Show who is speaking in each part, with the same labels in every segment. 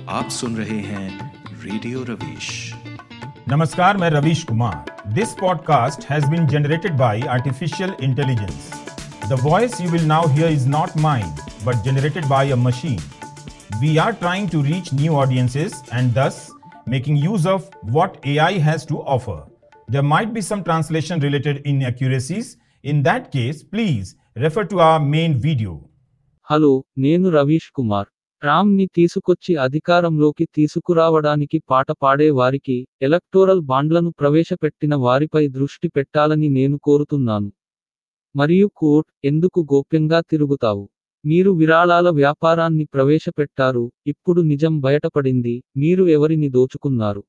Speaker 1: आप सुन रहे हैं रेडियो रवीश
Speaker 2: नमस्कार मैं Ravish Kumar this podcast has been generated by artificial intelligence the voice you will now hear is not mind but generated by a machine we are trying to reach new audiences and thus making use of what AI has to offer. There might be some translation related inaccuracies. In that case, please refer to our main video.
Speaker 3: Hello నేను రవీష్ కుమార్ రామ్ ని తీసుకొచ్చి అధికారంలోకి తీసుకురావడానికి పాట పాడే వారికి electoral బాండ్లను ప్రవేశపెట్టిన వారిపై దృష్టి పెట్టాలని నేను కోరుతున్నాను మరియు కోట్ ఎందుకు గోప్యంగా తిరుగుతావు మీరు విరాళాల వ్యాపారాన్ని ప్రవేశపెట్టారు ఇప్పుడు నిజం బయటపడింది మీరు ఎవరిని దోచుకున్నారు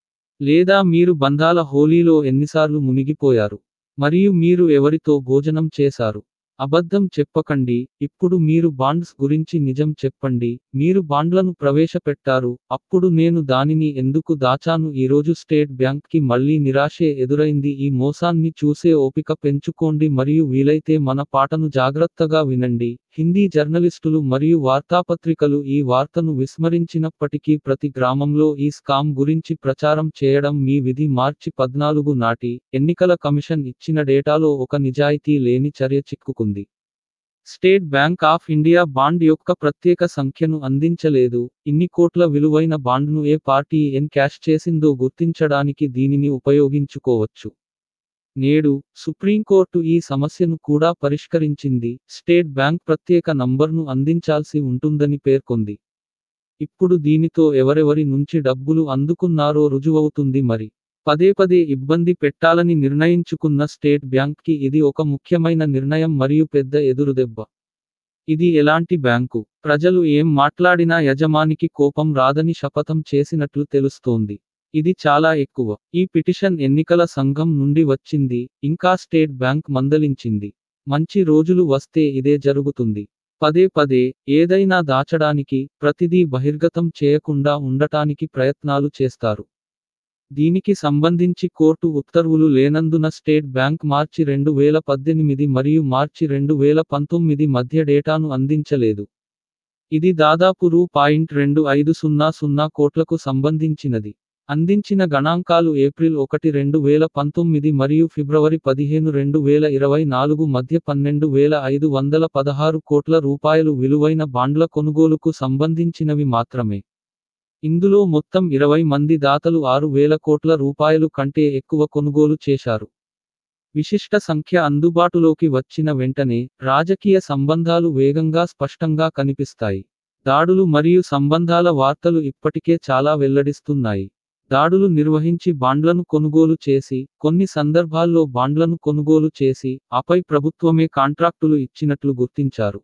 Speaker 3: లేదా మీరు బంధాల హోలీలో ఎన్నిసార్లు మునిగిపోయారు మరియు మీరు ఎవరితో భోజనం చేశారు అబద్ధం చెప్పకండి ఇప్పుడు మీరు బాండ్స్ గురించి నిజం చెప్పండి మీరు బాండ్లను ప్రవేశపెట్టారు అప్పుడు నేను దానిని ఎందుకు దాచాను ఈరోజు స్టేట్ బ్యాంక్ కి మళ్ళీ నిరాశే ఎదురైంది ఈ మోసాన్ని చూసే ఓపిక పెంచుకోండి మరియు వీలైతే మన పాటను జాగ్రత్తగా వినండి హిందీ జర్నలిస్టులు మరియు వార్తాపత్రికలు ఈ వార్తను విస్మరించినప్పటికీ ప్రతి గ్రామంలో ఈ స్కామ్ గురించి ప్రచారం చేయడం మీ విధి మార్చి పద్నాలుగు నాటి ఎన్నికల కమిషన్ ఇచ్చిన డేటాలో ఒక నిజాయితీ లేని చర్య చిక్కుకుంది State Bank of India bond యొక్క ప్రత్యేక సంఖ్యను అందించలేదు ఇన్ని కోట్ల విలువైన బాండ్ను ఏ పార్టీ ఎన్ క్యాష్ చేసిందో గుర్తించడానికి దీనిని ఉపయోగించుకోవచ్చు నేడు సుప్రీంకోర్టు ఈ సమస్యను కూడా పరిష్కరించింది స్టేట్ బ్యాంక్ ప్రత్యేక నంబర్ను అందించాల్సి ఉంటుందని పేర్కొంది ఇప్పుడు దీనితో ఎవరెవరి నుంచి డబ్బులు అందుకున్నారో రుజువవుతుంది మరి పదే పదే ఇబ్బంది పెట్టాలని నిర్ణయించుకున్న స్టేట్ బ్యాంక్కి ఇది ఒక ముఖ్యమైన నిర్ణయం మరియు పెద్ద ఎదురుదెబ్బ ఇది ఎలాంటి బ్యాంకు ప్రజలు ఏం మాట్లాడినా యజమానికి కోపం రాదని శపథం చేసినట్లు తెలుస్తోంది ఇది చాలా ఎక్కువ ఈ పిటిషన్ ఎన్నికల సంఘం నుండి వచ్చింది ఇంకా స్టేట్ బ్యాంక్ మందలించింది మంచి రోజులు వస్తే ఇదే జరుగుతుంది పదే పదే ఏదైనా దాచడానికి ప్రతిదీ బహిర్గతం చేయకుండా ఉండటానికి ప్రయత్నాలు చేస్తారు దీనికి సంబంధించి కోర్టు ఉత్తర్వులు లేనందున స్టేట్ బ్యాంక్ మార్చి రెండు వేల పద్దెనిమిది మరియు మార్చి రెండు వేల పంతొమ్మిది మధ్య డేటాను అందించలేదు ఇది దాదాపు రూ పాయింట్ రెండు ఐదు సున్నా సున్నా కోట్లకు సంబంధించినది అందించిన గణాంకాలు ఏప్రిల్ ఒకటి రెండు వేల పంతొమ్మిది మరియు ఫిబ్రవరి పదిహేను రెండు వేల ఇరవై నాలుగు మధ్య పన్నెండు వేల ఐదు వందల పదహారు కోట్ల రూపాయలు విలువైన బాండ్ల కొనుగోలుకు సంబంధించినవి మాత్రమే ఇందులో మొత్తం ఇరవై మంది దాతలు ఆరు వేల కోట్ల రూపాయలు కంటే ఎక్కువ కొనుగోలు చేశారు విశిష్ట సంఖ్య అందుబాటులోకి వచ్చిన వెంటనే రాజకీయ సంబంధాలు వేగంగా స్పష్టంగా కనిపిస్తాయి దాడులు మరియు సంబంధాల వార్తలు ఇప్పటికే చాలా వెల్లడిస్తున్నాయి దాడులు నిర్వహించి బాండ్లను కొనుగోలు చేసి కొన్ని సందర్భాల్లో బాండ్లను కొనుగోలు చేసి ఆపై ప్రభుత్వమే కాంట్రాక్టులు ఇచ్చినట్లు గుర్తించారు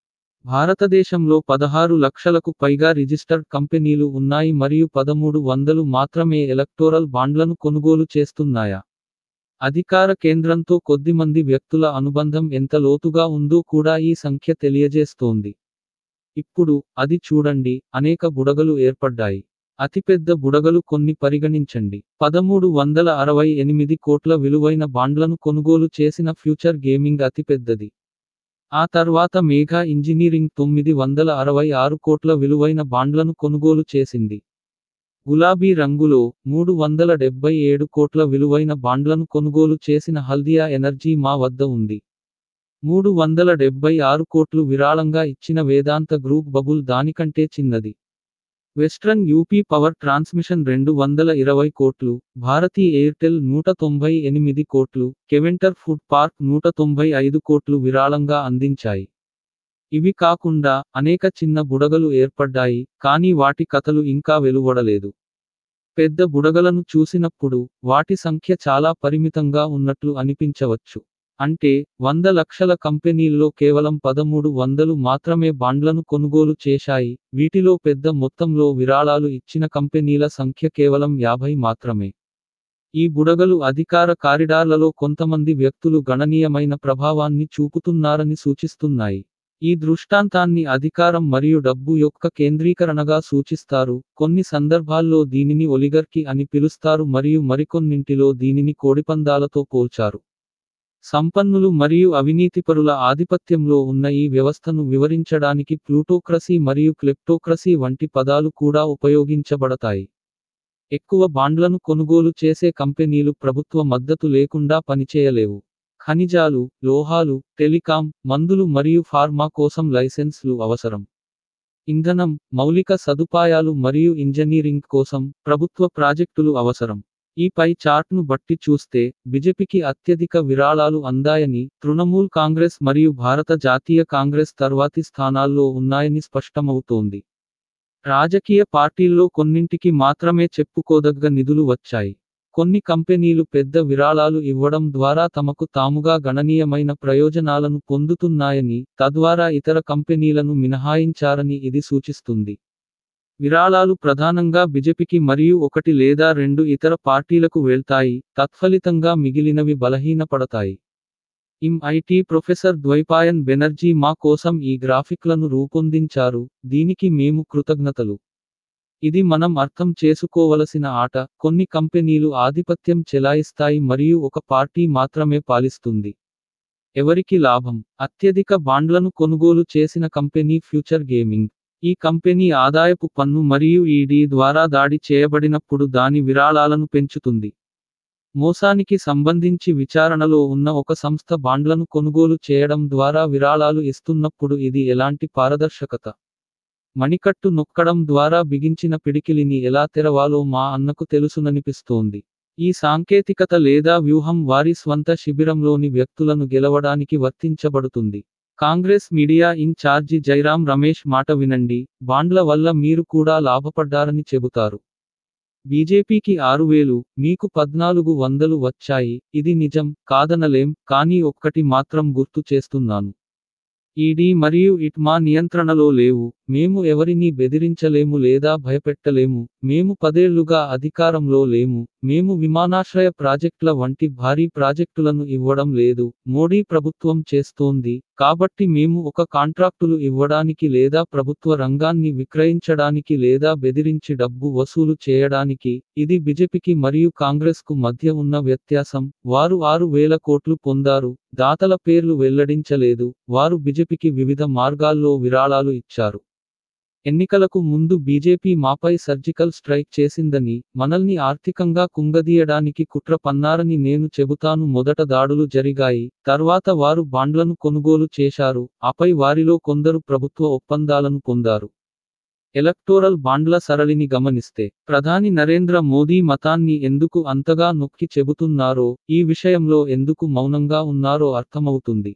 Speaker 3: భారతదేశంలో పదహారు లక్షలకు పైగా రిజిస్టర్డ్ కంపెనీలు ఉన్నాయి మరియు పదమూడు వందలు మాత్రమే ఎలక్టోరల్ బాండ్లను కొనుగోలు చేస్తున్నాయా అధికార కేంద్రంతో కొద్దిమంది వ్యక్తుల అనుబంధం ఎంత లోతుగా ఉందో కూడా ఈ సంఖ్య తెలియజేస్తోంది ఇప్పుడు అది చూడండి అనేక బుడగలు ఏర్పడ్డాయి అతిపెద్ద బుడగలు కొన్ని పరిగణించండి పదమూడు వందల అరవై ఎనిమిది కోట్ల విలువైన బాండ్లను కొనుగోలు చేసిన ఫ్యూచర్ గేమింగ్ అతిపెద్దది ఆ తర్వాత మేఘా ఇంజనీరింగ్ తొమ్మిది వందల అరవై ఆరు కోట్ల విలువైన బాండ్లను కొనుగోలు చేసింది గులాబీ రంగులో మూడు వందల డెబ్బై ఏడు కోట్ల విలువైన బాండ్లను కొనుగోలు చేసిన హల్దియా ఎనర్జీ మా వద్ద ఉంది మూడు వందల డెబ్బై ఆరు కోట్లు విరాళంగా ఇచ్చిన వేదాంత గ్రూప్ బబుల్ దానికంటే చిన్నది వెస్ట్రన్ యూపీ పవర్ ట్రాన్స్మిషన్ రెండు వందల ఇరవై కోట్లు భారతీ ఎయిర్టెల్ నూట తొంభై ఎనిమిది కోట్లు కెవెంటర్ ఫుడ్ పార్క్ నూట తొంభై ఐదు కోట్లు విరాళంగా అందించాయి ఇవి కాకుండా అనేక చిన్న బుడగలు ఏర్పడ్డాయి కానీ వాటి కథలు ఇంకా వెలువడలేదు పెద్ద బుడగలను చూసినప్పుడు వాటి సంఖ్య చాలా పరిమితంగా ఉన్నట్లు అనిపించవచ్చు అంటే వంద లక్షల కంపెనీల్లో కేవలం పదమూడు వందలు మాత్రమే బాండ్లను కొనుగోలు చేశాయి వీటిలో పెద్ద మొత్తంలో విరాళాలు ఇచ్చిన కంపెనీల సంఖ్య కేవలం యాభై మాత్రమే ఈ బుడగలు అధికార కారిడార్లలో కొంతమంది వ్యక్తులు గణనీయమైన ప్రభావాన్ని చూపుతున్నారని సూచిస్తున్నాయి ఈ దృష్టాంతాన్ని అధికారం మరియు డబ్బు యొక్క కేంద్రీకరణగా సూచిస్తారు కొన్ని సందర్భాల్లో దీనిని ఒలిగర్కి అని పిలుస్తారు మరియు మరికొన్నింటిలో దీనిని కోడిపందాలతో పోల్చారు సంపన్నులు మరియు అవినీతిపరుల ఆధిపత్యంలో ఉన్న ఈ వ్యవస్థను వివరించడానికి ప్లూటోక్రసీ మరియు క్లెప్టోక్రసీ వంటి పదాలు కూడా ఉపయోగించబడతాయి ఎక్కువ బాండ్లను కొనుగోలు చేసే కంపెనీలు ప్రభుత్వ మద్దతు లేకుండా పనిచేయలేవు ఖనిజాలు లోహాలు టెలికాం మందులు మరియు ఫార్మా కోసం లైసెన్స్లు అవసరం ఇంధనం మౌలిక సదుపాయాలు మరియు ఇంజనీరింగ్ కోసం ప్రభుత్వ ప్రాజెక్టులు అవసరం ఈ పై చార్ట్ను బట్టి చూస్తే బిజెపికి అత్యధిక విరాళాలు అందాయని తృణమూల్ కాంగ్రెస్ మరియు భారత జాతీయ కాంగ్రెస్ తర్వాతి స్థానాల్లో ఉన్నాయని స్పష్టమవుతోంది రాజకీయ పార్టీల్లో కొన్నింటికి మాత్రమే చెప్పుకోదగ్గ నిధులు వచ్చాయి కొన్ని కంపెనీలు పెద్ద విరాళాలు ఇవ్వడం ద్వారా తమకు తాముగా గణనీయమైన ప్రయోజనాలను పొందుతున్నాయని తద్వారా ఇతర కంపెనీలను మినహాయించారని ఇది సూచిస్తుంది విరాళాలు ప్రధానంగా బిజెపికి మరియు ఒకటి లేదా రెండు ఇతర పార్టీలకు వెళ్తాయి తత్ఫలితంగా మిగిలినవి బలహీనపడతాయి ఎంఐటి ప్రొఫెసర్ ద్వైపాయన్ బెనర్జీ మా కోసం ఈ గ్రాఫిక్లను రూపొందించారు దీనికి మేము కృతజ్ఞతలు ఇది మనం అర్థం చేసుకోవలసిన ఆట కొన్ని కంపెనీలు ఆధిపత్యం చెలాయిస్తాయి మరియు ఒక పార్టీ మాత్రమే పాలిస్తుంది ఎవరికి లాభం అత్యధిక బాండ్లను కొనుగోలు చేసిన కంపెనీ ఫ్యూచర్ గేమింగ్ ఈ కంపెనీ ఆదాయపు పన్ను మరియు ఈడీ ద్వారా దాడి చేయబడినప్పుడు దాని విరాళాలను పెంచుతుంది మోసానికి సంబంధించి విచారణలో ఉన్న ఒక సంస్థ బాండ్లను కొనుగోలు చేయడం ద్వారా విరాళాలు ఇస్తున్నప్పుడు ఇది ఎలాంటి పారదర్శకత మణికట్టు నొక్కడం ద్వారా బిగించిన పిడికిలిని ఎలా తెరవాలో మా అన్నకు తెలుసుననిపిస్తోంది ఈ సాంకేతికత లేదా వ్యూహం వారి స్వంత శిబిరంలోని వ్యక్తులను గెలవడానికి వర్తించబడుతుంది కాంగ్రెస్ మీడియా ఇన్ఛార్జి జైరాం రమేష్ మాట వినండి బాండ్ల వల్ల మీరు కూడా లాభపడ్డారని చెబుతారు బీజేపీకి ఆరు వేలు మీకు పద్నాలుగు వందలు వచ్చాయి ఇది నిజం కాదనలేం కానీ ఒక్కటి మాత్రం గుర్తు చేస్తున్నాను ఈడీ మరియు ఇట్ మా నియంత్రణలో లేవు మేము ఎవరినీ బెదిరించలేము లేదా భయపెట్టలేము మేము పదేళ్లుగా అధికారంలో లేము మేము విమానాశ్రయ ప్రాజెక్టుల వంటి భారీ ప్రాజెక్టులను ఇవ్వడం లేదు మోడీ ప్రభుత్వం చేస్తోంది కాబట్టి మేము ఒక కాంట్రాక్టులు ఇవ్వడానికి లేదా ప్రభుత్వ రంగాన్ని విక్రయించడానికి లేదా బెదిరించి డబ్బు వసూలు చేయడానికి ఇది బిజెపికి మరియు కాంగ్రెస్కు మధ్య ఉన్న వ్యత్యాసం వారు ఆరు వేల కోట్లు పొందారు దాతల పేర్లు వెల్లడించలేదు వారు బిజెపికి వివిధ మార్గాల్లో విరాళాలు ఇచ్చారు ఎన్నికలకు ముందు బీజేపీ మాపై సర్జికల్ స్ట్రైక్ చేసిందని మనల్ని ఆర్థికంగా కుంగదీయడానికి కుట్ర పన్నారని నేను చెబుతాను మొదట దాడులు జరిగాయి తర్వాత వారు బాండ్లను కొనుగోలు చేశారు ఆపై వారిలో కొందరు ప్రభుత్వ ఒప్పందాలను పొందారు ఎలక్టోరల్ బాండ్ల సరళిని గమనిస్తే ప్రధాని నరేంద్ర మోదీ మతాన్ని ఎందుకు అంతగా నొక్కి చెబుతున్నారో ఈ విషయంలో ఎందుకు మౌనంగా ఉన్నారో అర్థమవుతుంది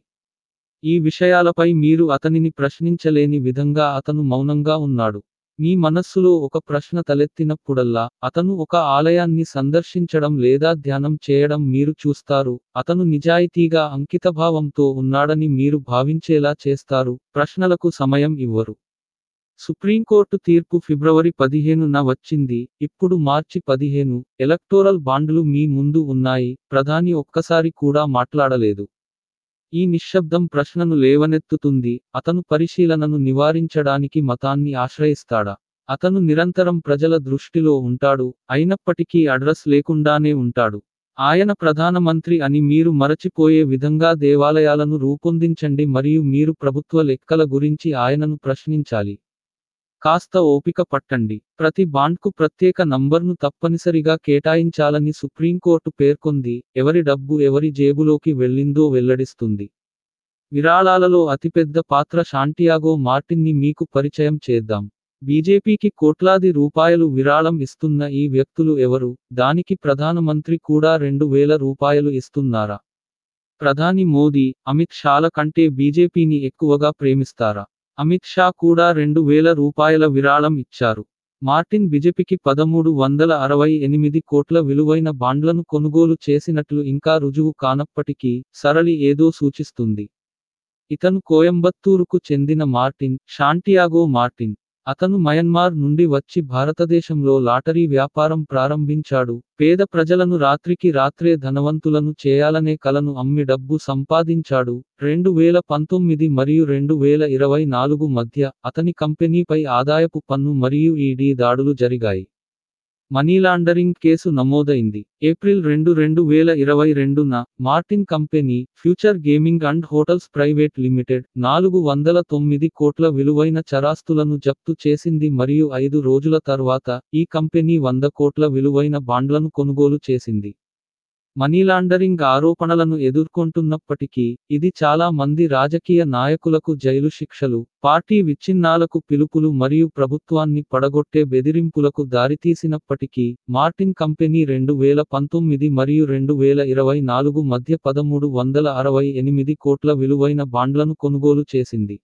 Speaker 3: ఈ విషయాలపై మీరు అతనిని ప్రశ్నించలేని విధంగా అతను మౌనంగా ఉన్నాడు మీ మనస్సులో ఒక ప్రశ్న తలెత్తినప్పుడల్లా అతను ఒక ఆలయాన్ని సందర్శించడం లేదా ధ్యానం చేయడం మీరు చూస్తారు అతను నిజాయితీగా అంకితభావంతో ఉన్నాడని మీరు భావించేలా చేస్తారు ప్రశ్నలకు సమయం ఇవ్వరు సుప్రీంకోర్టు తీర్పు ఫిబ్రవరి పదిహేనున వచ్చింది ఇప్పుడు మార్చి పదిహేను ఎలక్టోరల్ బాండ్లు మీ ముందు ఉన్నాయి ప్రధాని ఒక్కసారి కూడా మాట్లాడలేదు ఈ నిశ్శబ్దం ప్రశ్నను లేవనెత్తుతుంది అతను పరిశీలనను నివారించడానికి మతాన్ని ఆశ్రయిస్తాడా అతను నిరంతరం ప్రజల దృష్టిలో ఉంటాడు అయినప్పటికీ అడ్రస్ లేకుండానే ఉంటాడు ఆయన ప్రధానమంత్రి అని మీరు మరచిపోయే విధంగా దేవాలయాలను రూపొందించండి మరియు మీరు ప్రభుత్వ లెక్కల గురించి ఆయనను ప్రశ్నించాలి కాస్త ఓపిక పట్టండి ప్రతి బాండ్కు ప్రత్యేక నంబర్ను తప్పనిసరిగా కేటాయించాలని సుప్రీంకోర్టు పేర్కొంది ఎవరి డబ్బు ఎవరి జేబులోకి వెళ్ళిందో వెల్లడిస్తుంది విరాళాలలో అతిపెద్ద పాత్ర శాంటియాగో మార్టిన్ని మీకు పరిచయం చేద్దాం బీజేపీకి కోట్లాది రూపాయలు విరాళం ఇస్తున్న ఈ వ్యక్తులు ఎవరు దానికి ప్రధానమంత్రి కూడా రెండు వేల రూపాయలు ఇస్తున్నారా ప్రధాని మోదీ అమిత్ షాల కంటే బీజేపీని ఎక్కువగా ప్రేమిస్తారా అమిత్ షా కూడా రెండు వేల రూపాయల విరాళం ఇచ్చారు మార్టిన్ బిజెపికి పదమూడు వందల అరవై ఎనిమిది కోట్ల విలువైన బాండ్లను కొనుగోలు చేసినట్లు ఇంకా రుజువు కానప్పటికీ సరళి ఏదో సూచిస్తుంది ఇతను కోయంబత్తూరుకు చెందిన మార్టిన్ షాంటియాగో మార్టిన్ అతను మయన్మార్ నుండి వచ్చి భారతదేశంలో లాటరీ వ్యాపారం ప్రారంభించాడు పేద ప్రజలను రాత్రికి రాత్రే ధనవంతులను చేయాలనే కలను అమ్మి డబ్బు సంపాదించాడు రెండు వేల పంతొమ్మిది మరియు రెండు వేల ఇరవై నాలుగు మధ్య అతని కంపెనీపై ఆదాయపు పన్ను మరియు ఈడీ దాడులు జరిగాయి మనీలాండరింగ్ కేసు నమోదైంది ఏప్రిల్ రెండు రెండు వేల ఇరవై రెండున Martin company future gaming and hotels private limited నాలుగు వందల తొమ్మిది కోట్ల విలువైన చరాస్తులను జప్తు చేసింది మరియు ఐదు రోజుల తర్వాత ఈ కంపెనీ వంద కోట్ల విలువైన బాండ్లను కొనుగోలు చేసింది మనీలాండరింగ్ ఆరోపణలను ఎదుర్కొంటున్నప్పటికీ ఇది చాలా మంది రాజకీయ నాయకులకు జైలు శిక్షలు పార్టీ విచ్ఛిన్నాలకు పిలుపులు మరియు ప్రభుత్వాన్ని పడగొట్టే బెదిరింపులకు దారితీసినప్పటికీ మార్టిన్ కంపెనీ రెండు వేల పంతొమ్మిది మరియు రెండు వేల ఇరవై నాలుగు మధ్య పదమూడు వందల అరవై ఎనిమిది కోట్ల విలువైన బాండ్లను కొనుగోలు చేసింది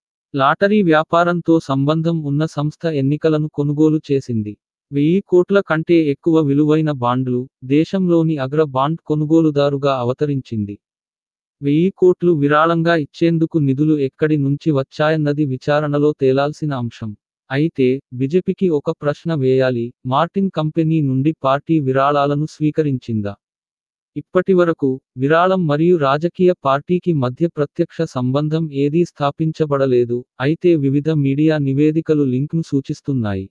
Speaker 3: లాటరీ వ్యాపారంతో సంబంధం ఉన్న సంస్థ ఎన్నికలను కొనుగోలు చేసింది వెయ్యి కోట్ల కంటే ఎక్కువ విలువైన బాండ్లు దేశంలోని అగ్ర బాండ్ కొనుగోలుదారుగా అవతరించింది వెయ్యి కోట్లు విరాళంగా ఇచ్చేందుకు నిధులు ఎక్కడి నుంచి వచ్చాయన్నది విచారణలో తేలాల్సిన అంశం అయితే బీజేపీకి ఒక ప్రశ్న వేయాలి మార్టిన్ కంపెనీ నుండి పార్టీ విరాళాలను స్వీకరించిందా ఇప్పటివరకు విరాళం మరియు రాజకీయ పార్టీకి మధ్య ప్రత్యక్ష సంబంధం ఏదీ స్థాపించబడలేదు అయితే వివిధ మీడియా నివేదికలు లింక్ను సూచిస్తున్నాయి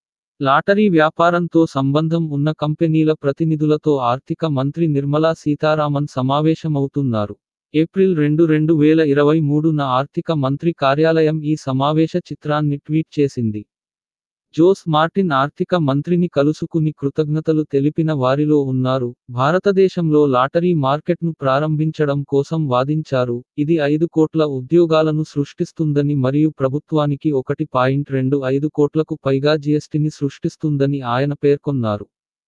Speaker 3: లాటరీ వ్యాపారంతో సంబంధం ఉన్న కంపెనీల ప్రతినిధులతో ఆర్థిక మంత్రి నిర్మలా సీతారామన్ సమావేశమవుతున్నారు ఏప్రిల్ రెండు రెండు వేల ఇరవై మూడున ఆర్థిక మంత్రి కార్యాలయం ఈ సమావేశ చిత్రాన్ని ట్వీట్ చేసింది జోస్ మార్టిన్ ఆర్థిక మంత్రిని కలుసుకుని కృతజ్ఞతలు తెలిపిన వారిలో ఉన్నారు భారతదేశంలో లాటరీ మార్కెట్ను ప్రారంభించడం కోసం వాదించారు ఇది ఐదు కోట్ల ఉద్యోగాలను సృష్టిస్తుందని మరియు ప్రభుత్వానికి ఒకటి పాయింట్ రెండు ఐదు కోట్లకు పైగా జీఎస్టీని సృష్టిస్తుందని ఆయన పేర్కొన్నారు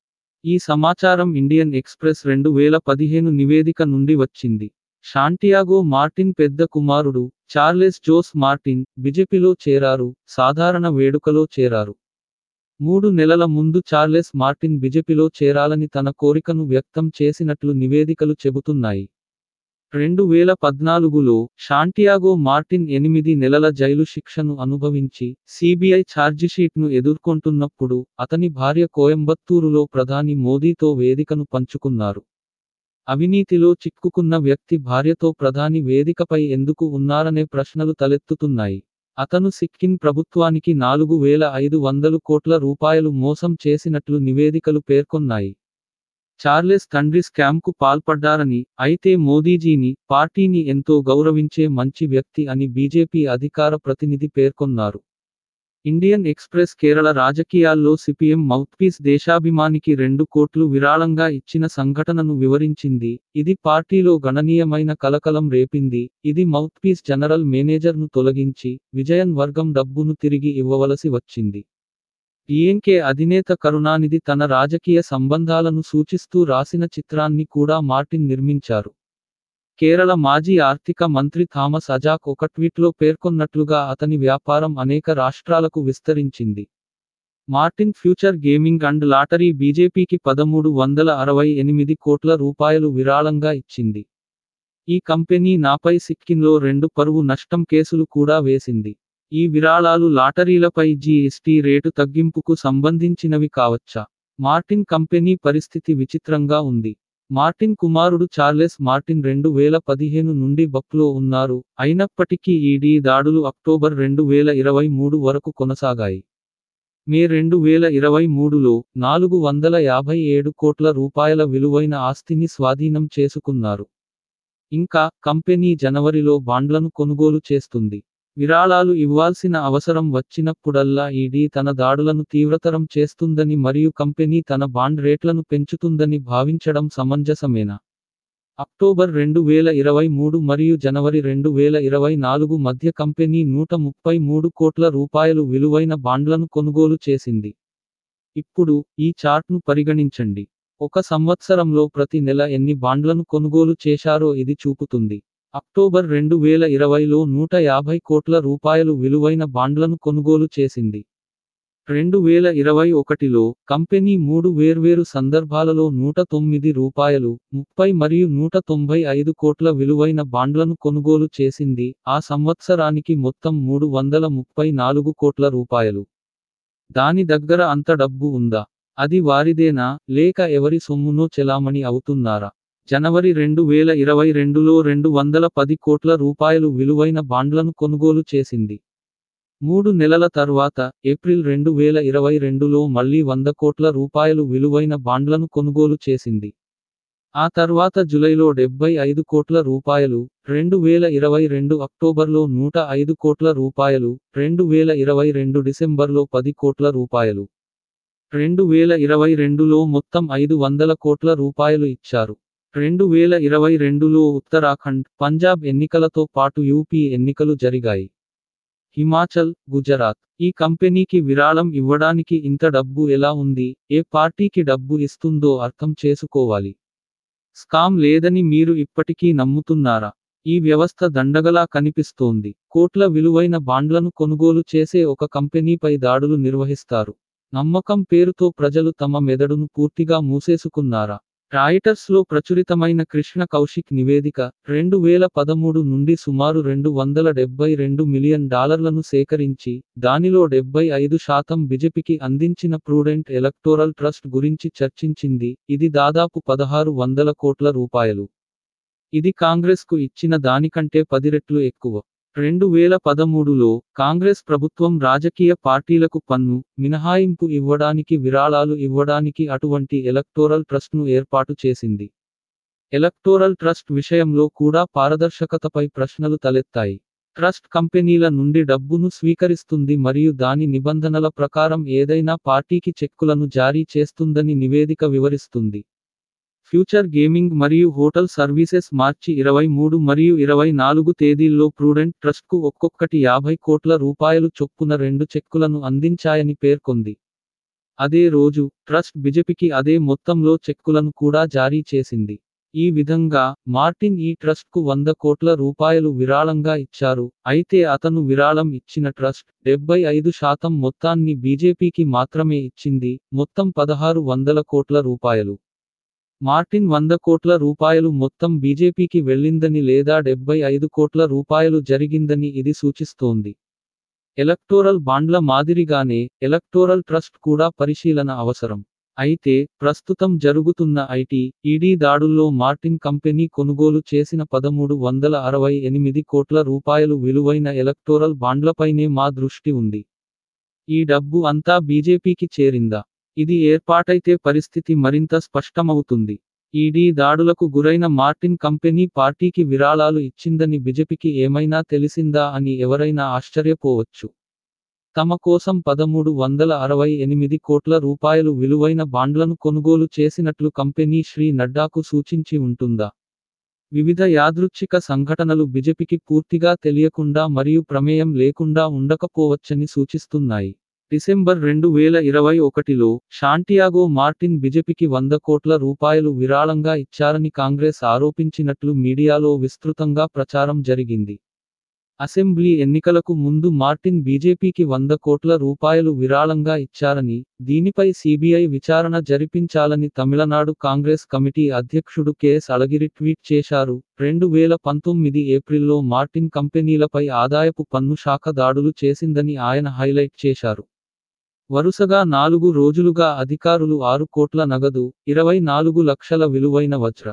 Speaker 3: ఈ సమాచారం ఇండియన్ ఎక్స్ప్రెస్ రెండు వేల పదిహేను నివేదిక నుండి వచ్చింది షాంటియాగో మార్టిన్ పెద్ద కుమారుడు చార్లెస్ జోస్ మార్టిన్ బిజెపిలో చేరారు సాధారణ వేడుకలో చేరారు మూడు నెలల ముందు చార్లెస్ మార్టిన్ బిజెపిలో చేరాలని తన కోరికను వ్యక్తం చేసినట్లు నివేదికలు చెబుతున్నాయి రెండు వేల పద్నాలుగులో షాంటియాగో మార్టిన్ ఎనిమిది నెలల జైలు శిక్షను అనుభవించి సిబిఐ ఛార్జిషీట్ను ఎదుర్కొంటున్నప్పుడు అతని భార్య కోయంబత్తూరులో ప్రధాని మోదీతో వేదికను పంచుకున్నారు అవినీతిలో చిక్కుకున్న వ్యక్తి భార్యతో ప్రధాని వేదికపై ఎందుకు ఉన్నారనే ప్రశ్నలు తలెత్తుతున్నాయి అతను సిక్కిం ప్రభుత్వానికి నాలుగు వేల ఐదు వందలు కోట్ల రూపాయలు మోసం చేసినట్లు నివేదికలు పేర్కొన్నాయి చార్లెస్ తండ్రి స్కామ్కు పాల్పడ్డారని అయితే మోదీజీని పార్టీని ఎంతో గౌరవించే మంచి వ్యక్తి అని బీజేపీ అధికార ప్రతినిధి పేర్కొన్నారు ఇండియన్ ఎక్స్ప్రెస్ కేరళ రాజకీయాల్లో సిపిఎం మౌత్పీస్ దేశాభిమానికి రెండు కోట్లు విరాళంగా ఇచ్చిన సంఘటనను వివరించింది ఇది పార్టీలో గణనీయమైన కలకలం రేపింది ఇది మౌత్పీస్ జనరల్ మేనేజర్ను తొలగించి విజయన్ వర్గం డబ్బును తిరిగి ఇవ్వవలసి వచ్చింది డిఎంకే అధినేత కరుణానిధి తన రాజకీయ సంబంధాలను సూచిస్తూ రాసిన చిత్రాన్ని కూడా మార్టిన్ నిర్మించారు కేరళ మాజీ ఆర్థిక మంత్రి థామస్ అజాక్ ఒక ట్వీట్లో పేర్కొన్నట్లుగా అతని వ్యాపారం అనేక రాష్ట్రాలకు విస్తరించింది Martin future gaming and lottery బీజేపీకి పదమూడు వందల అరవై ఎనిమిది కోట్ల రూపాయలు విరాళంగా ఇచ్చింది ఈ కంపెనీ నాపై సిక్కింలో రెండు పరువు నష్టం కేసులు కూడా వేసింది ఈ విరాళాలు లాటరీలపై జీఎస్టీ రేటు తగ్గింపుకు సంబంధించినవి కావచ్చా మార్టిన్ కంపెనీ పరిస్థితి విచిత్రంగా ఉంది మార్టిన్ కుమారుడు చార్లెస్ మార్టిన్ రెండు వేల పదిహేను నుండి బక్లో ఉన్నారు అయినప్పటికీ ఈడీ దాడులు అక్టోబర్ రెండు వేల ఇరవై మూడు వరకు కొనసాగాయి మే రెండు వేల ఇరవై మూడులో నాలుగు వందల యాభై ఏడు కోట్ల రూపాయల విలువైన ఆస్తిని స్వాధీనం చేసుకున్నారు ఇంకా కంపెనీ జనవరిలో బాండ్లను కొనుగోలు చేస్తుంది విరాళాలు ఇవ్వాల్సిన అవసరం వచ్చినప్పుడల్లా ఈడీ తన దాడులను తీవ్రతరం చేస్తుందని మరియు కంపెనీ తన బాండ్ రేట్లను పెంచుతుందని భావించడం సమంజసమేనా అక్టోబర్ రెండు వేల ఇరవై మూడు మరియు జనవరి రెండు వేల ఇరవై నాలుగు మధ్య కంపెనీ నూట ముప్పై మూడు కోట్ల రూపాయలు విలువైన బాండ్లను కొనుగోలు చేసింది ఇప్పుడు ఈ చార్ట్ను పరిగణించండి ఒక సంవత్సరంలో ప్రతి నెల ఎన్ని బాండ్లను కొనుగోలు చేశారో ఇది చూపుతుంది అక్టోబర్ రెండు వేల ఇరవైలో నూట యాభై కోట్ల రూపాయలు విలువైన బాండ్లను కొనుగోలు చేసింది రెండు వేల ఇరవై ఒకటిలో కంపెనీ మూడు వేర్వేరు సందర్భాలలో నూట తొమ్మిది రూపాయలు ముప్పై మరియు నూట తొంభై ఐదు కోట్ల విలువైన బాండ్లను కొనుగోలు చేసింది ఆ సంవత్సరానికి మొత్తం మూడు వందల ముప్పై నాలుగు కోట్ల రూపాయలు దాని దగ్గర అంత డబ్బు ఉందా అది వారిదేనా లేక ఎవరి సొమ్మునో చెలామణి అవుతున్నారా జనవరి రెండు వేల ఇరవై రెండులో రెండు వందల పది కోట్ల రూపాయలు విలువైన బాండ్లను కొనుగోలు చేసింది మూడు నెలల తర్వాత ఏప్రిల్ రెండు వేల ఇరవై రెండులో మళ్లీ వంద కోట్ల రూపాయలు విలువైన బాండ్లను కొనుగోలు చేసింది ఆ తర్వాత జులైలో డెబ్బై ఐదు కోట్ల రూపాయలు రెండు వేల ఇరవై రెండు అక్టోబర్లో నూట ఐదు కోట్ల రూపాయలు రెండు వేల ఇరవై రెండు డిసెంబర్లో పది కోట్ల రూపాయలు రెండు వేల ఇరవై రెండులో మొత్తం ఐదు వందల కోట్ల రూపాయలు ఇచ్చారు రెండు వేల ఇరవై రెండులో ఉత్తరాఖండ్ పంజాబ్ ఎన్నికలతో పాటు యూపీ ఎన్నికలు జరిగాయి హిమాచల్ గుజరాత్ ఈ కంపెనీకి విరాళం ఇవ్వడానికి ఇంత డబ్బు ఎలా ఉంది ఏ పార్టీకి డబ్బు ఇస్తుందో అర్థం చేసుకోవాలి స్కామ్ లేదని మీరు ఇప్పటికీ నమ్ముతున్నారా ఈ వ్యవస్థ దండగలా కనిపిస్తోంది కోట్ల విలువైన బాండ్లను కొనుగోలు చేసే ఒక కంపెనీపై దాడులు నిర్వహిస్తారు నమ్మకం పేరుతో ప్రజలు తమ మెదడును పూర్తిగా మూసేసుకున్నారా రాయిటర్స్ లో ప్రచురితమైన కృష్ణ కౌశిక్ నివేదిక రెండు వేల పదమూడు నుండి సుమారు రెండు వందల డెబ్బై రెండు మిలియన్ డాలర్లను సేకరించి దానిలో డెబ్బై ఐదు శాతం బిజెపికి అందించిన ప్రూడెంట్ ఎలక్టోరల్ ట్రస్ట్ గురించి చర్చించింది ఇది దాదాపు పదహారు వందల కోట్ల రూపాయలు ఇది కాంగ్రెస్కు ఇచ్చిన దానికంటే పది రెట్లు ఎక్కువ రెండు వేల పదమూడులో కాంగ్రెస్ ప్రభుత్వం రాజకీయ పార్టీలకు పన్ను మినహాయింపు ఇవ్వడానికి విరాళాలు ఇవ్వడానికి అటువంటి ఎలక్టోరల్ ట్రస్ట్ను ఏర్పాటు చేసింది ఎలక్టోరల్ ట్రస్ట్ విషయంలో కూడా పారదర్శకతపై ప్రశ్నలు తలెత్తాయి ట్రస్ట్ కంపెనీల నుండి డబ్బును స్వీకరిస్తుంది మరియు దాని నిబంధనల ప్రకారం ఏదైనా పార్టీకి చెక్కులను జారీ చేస్తుందని నివేదిక వివరిస్తుంది ఫ్యూచర్ గేమింగ్ మరియు హోటల్ సర్వీసెస్ మార్చి ఇరవై మూడు మరియు ఇరవై నాలుగు తేదీల్లో ప్రూడెంట్ ట్రస్ట్కు ఒక్కొక్కటి యాభై కోట్ల రూపాయలు చొప్పున రెండు చెక్కులను అందించాయని పేర్కొంది అదే రోజు ట్రస్ట్ బిజెపికి అదే మొత్తంలో చెక్కులను కూడా జారీ చేసింది ఈ విధంగా మార్టిన్ ఈ ట్రస్ట్కు వంద కోట్ల రూపాయలు విరాళంగా ఇచ్చారు అయితే అతను విరాళం ఇచ్చిన ట్రస్ట్ డెబ్బై ఐదు శాతం మొత్తాన్ని బీజేపీకి మాత్రమే ఇచ్చింది మొత్తం పదహారు వందల కోట్ల రూపాయలు మార్టిన్ వంద కోట్ల రూపాయలు మొత్తం బీజేపీకి వెళ్ళిందని లేదా డెబ్బై ఐదు కోట్ల రూపాయలు జరిగిందని ఇది సూచిస్తోంది ఎలక్టోరల్ బాండ్ల మాదిరిగానే ఎలక్టోరల్ ట్రస్ట్ కూడా పరిశీలన అవసరం అయితే ప్రస్తుతం జరుగుతున్న ఐటీ ఈడీ దాడుల్లో మార్టిన్ కంపెనీ కొనుగోలు చేసిన పదమూడు వందల అరవై ఎనిమిది కోట్ల రూపాయలు విలువైన ఎలక్టోరల్ బాండ్లపైనే మా దృష్టి ఉంది ఈ డబ్బు అంతా బీజేపీకి చేరిందా ఇది ఏర్పాటైతే పరిస్థితి మరింత స్పష్టమవుతుంది ఈడీ దాడులకు గురైన మార్టిన్ కంపెనీ పార్టీకి విరాళాలు ఇచ్చిందని బిజెపికి ఏమైనా తెలిసిందా అని ఎవరైనా ఆశ్చర్యపోవచ్చు తమ కోసం పదమూడు వందల అరవై ఎనిమిది కోట్ల రూపాయలు విలువైన బాండ్లను కొనుగోలు చేసినట్లు కంపెనీ శ్రీ నడ్డాకు సూచించి ఉంటుందా వివిధ యాదృచ్ఛిక సంఘటనలు బిజెపికి పూర్తిగా తెలియకుండా మరియు ప్రమేయం లేకుండా ఉండకపోవచ్చని సూచిస్తున్నాయి డిసెంబర్ రెండు వేల ఇరవై ఒకటిలో షాంటియాగో మార్టిన్ బిజెపికి వంద కోట్ల రూపాయలు విరాళంగా ఇచ్చారని కాంగ్రెస్ ఆరోపించినట్లు మీడియాలో విస్తృతంగా ప్రచారం జరిగింది అసెంబ్లీ ఎన్నికలకు ముందు మార్టిన్ బీజేపీకి వంద కోట్ల రూపాయలు విరాళంగా ఇచ్చారని దీనిపై సిబిఐ విచారణ జరిపించాలని తమిళనాడు కాంగ్రెస్ కమిటీ అధ్యక్షుడు కెఎస్ అళగిరి ట్వీట్ చేశారు రెండు వేల పంతొమ్మిది ఏప్రిల్లో మార్టిన్ కంపెనీలపై ఆదాయపు పన్ను శాఖ దాడులు చేసిందని ఆయన హైలైట్ చేశారు వరుసగా నాలుగు రోజులుగా అధికారులు ఆరు కోట్ల నగదు ఇరవై నాలుగు లక్షల విలువైన వజ్ర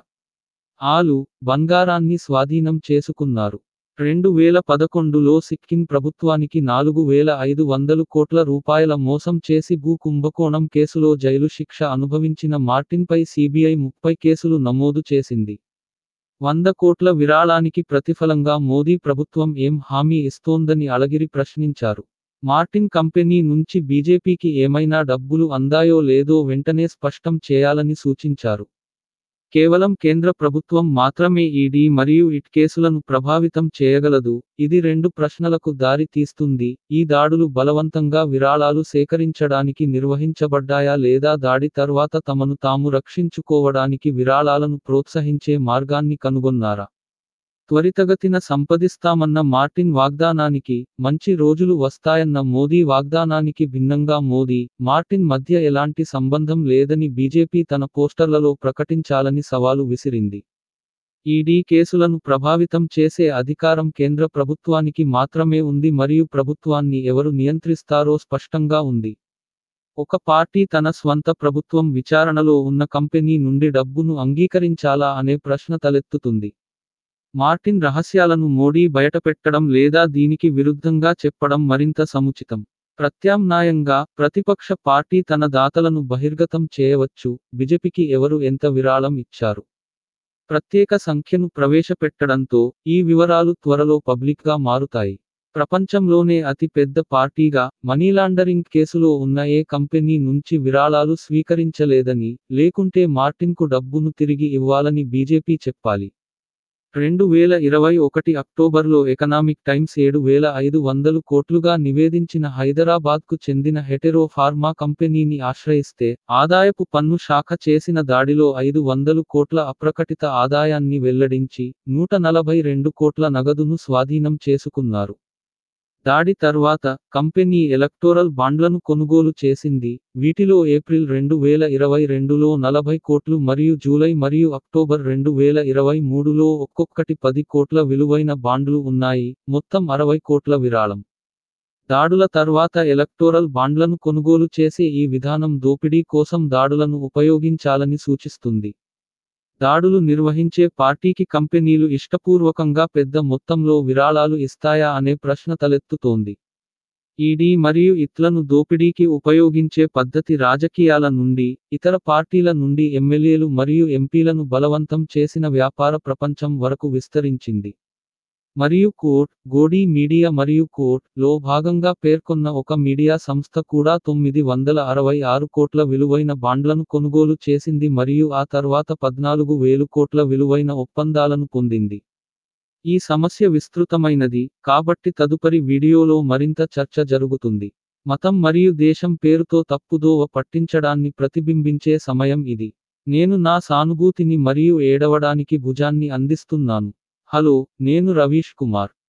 Speaker 3: ఆలు బంగారాన్ని స్వాధీనం చేసుకున్నారు రెండు వేల పదకొండులో సిక్కిం ప్రభుత్వానికి నాలుగు వేల ఐదు వందలు కోట్ల రూపాయల మోసం చేసి భూ కుంభకోణం కేసులో జైలు శిక్ష అనుభవించిన మార్టిన్పై సిబిఐ ముప్పై కేసులు నమోదు చేసింది వంద కోట్ల విరాళానికి ప్రతిఫలంగా మోదీ ప్రభుత్వం ఏం హామీ ఇస్తోందని అళగిరి ప్రశ్నించారు మార్టిన్ కంపెనీ నుంచి బీజేపీకి ఏమైనా డబ్బులు అందాయో లేదో వెంటనే స్పష్టం చేయాలని సూచించారు కేవలం కేంద్ర ప్రభుత్వం మాత్రమే ఈడీ మరియు ఇట్ కేసులను ప్రభావితం చేయగలదు ఇది రెండు ప్రశ్నలకు దారి తీస్తుంది ఈ దాడులు బలవంతంగా విరాళాలు సేకరించడానికి నిర్వహించబడ్డాయా లేదా దాడి తర్వాత తమను తాము రక్షించుకోవడానికి విరాళాలను ప్రోత్సహించే మార్గాన్ని కనుగొన్నారా త్వరితగతిన సంపదిస్తామన్న మార్టిన్ వాగ్దానానికి మంచి రోజులు వస్తాయన్న మోదీ వాగ్దానానికి భిన్నంగా మోదీ మార్టిన్ మధ్య ఎలాంటి సంబంధం లేదని బీజేపీ తన పోస్టర్లలో ప్రకటించాలని సవాలు విసిరింది ఈడీ కేసులను ప్రభావితం చేసే అధికారం కేంద్ర ప్రభుత్వానికి మాత్రమే ఉంది మరియు ప్రభుత్వాన్ని ఎవరు నియంత్రిస్తారో స్పష్టంగా ఉంది ఒక పార్టీ తన స్వంత ప్రభుత్వం విచారణలో ఉన్న కంపెనీ నుండి డబ్బును అంగీకరించాలా అనే ప్రశ్న తలెత్తుతుంది మార్టిన్ రహస్యాలను మోడీ బయటపెట్టడం లేదా దీనికి విరుద్ధంగా చెప్పడం మరింత సముచితం ప్రత్యామ్నాయంగా ప్రతిపక్ష పార్టీ తన దాతలను బహిర్గతం చేయవచ్చు బిజెపికి ఎవరు ఎంత విరాళం ఇచ్చారు ప్రత్యేక సంఖ్యను ప్రవేశపెట్టడంతో ఈ వివరాలు త్వరలో పబ్లిక్గా మారుతాయి ప్రపంచంలోనే అతి పెద్ద పార్టీగా మనీలాండరింగ్ కేసులో ఉన్న ఏ కంపెనీ నుంచి విరాళాలు స్వీకరించలేదని లేకుంటే మార్టిన్కు డబ్బును తిరిగి ఇవ్వాలని బీజేపీ చెప్పాలి రెండు వేల ఇరవై ఒకటి అక్టోబర్లో ఎకనామిక్ టైమ్స్ ఏడు వేల ఐదు వందలు కోట్లుగా నివేదించిన హైదరాబాద్కు చెందిన హెటెరో ఫార్మా కంపెనీని ఆశ్రయిస్తే ఆదాయపు పన్ను శాఖ చేసిన దాడిలో ఐదు వందలు కోట్ల అప్రకటిత ఆదాయాన్ని వెల్లడించి నూట నలభై రెండు కోట్ల నగదును స్వాధీనం చేసుకున్నారు దాడి తర్వాత కంపెనీ ఎలక్టోరల్ బాండ్లను కొనుగోలు చేసింది వీటిలో ఏప్రిల్ రెండు వేల ఇరవై రెండులో నలభై కోట్లు మరియు జూలై మరియు అక్టోబర్ రెండు వేల ఇరవై మూడులో ఒక్కొక్కటి పది కోట్ల విలువైన బాండ్లు ఉన్నాయి మొత్తం అరవై కోట్ల విరాళం దాడుల తర్వాత ఎలక్టోరల్ బాండ్లను కొనుగోలు చేసే ఈ విధానం దోపిడీ కోసం దాడులను ఉపయోగించాలని సూచిస్తుంది దాడులు నిర్వహించే పార్టీకి కంపెనీలు ఇష్టపూర్వకంగా పెద్ద మొత్తంలో విరాళాలు ఇస్తాయా అనే ప్రశ్న తలెత్తుతోంది ఈడీ మరియు ఇట్లను దోపిడీకి ఉపయోగించే పద్ధతి రాజకీయాల నుండి ఇతర పార్టీల నుండి ఎమ్మెల్యేలు మరియు ఎంపీలను బలవంతం చేసిన వ్యాపార ప్రపంచం వరకు విస్తరించింది మరియు కోర్ట్ గోడీ మీడియా మరియు కోర్ట్ లో భాగంగా పేర్కొన్న ఒక మీడియా సంస్థ కూడా తొమ్మిది వందల అరవై ఆరు కోట్ల విలువైన బాండ్లను కొనుగోలు చేసింది మరియు ఆ తర్వాత పద్నాలుగు వేలు కోట్ల విలువైన ఒప్పందాలను పొందింది ఈ సమస్య విస్తృతమైనది కాబట్టి తదుపరి వీడియోలో మరింత చర్చ జరుగుతుంది మతం మరియు దేశం పేరుతో తప్పుదోవ పట్టించడాన్ని ప్రతిబింబించే సమయం ఇది నేను నా సానుభూతిని మరియు ఏడవడానికి భుజాన్ని అందిస్తున్నాను హలో నేను రవీష్ కుమార్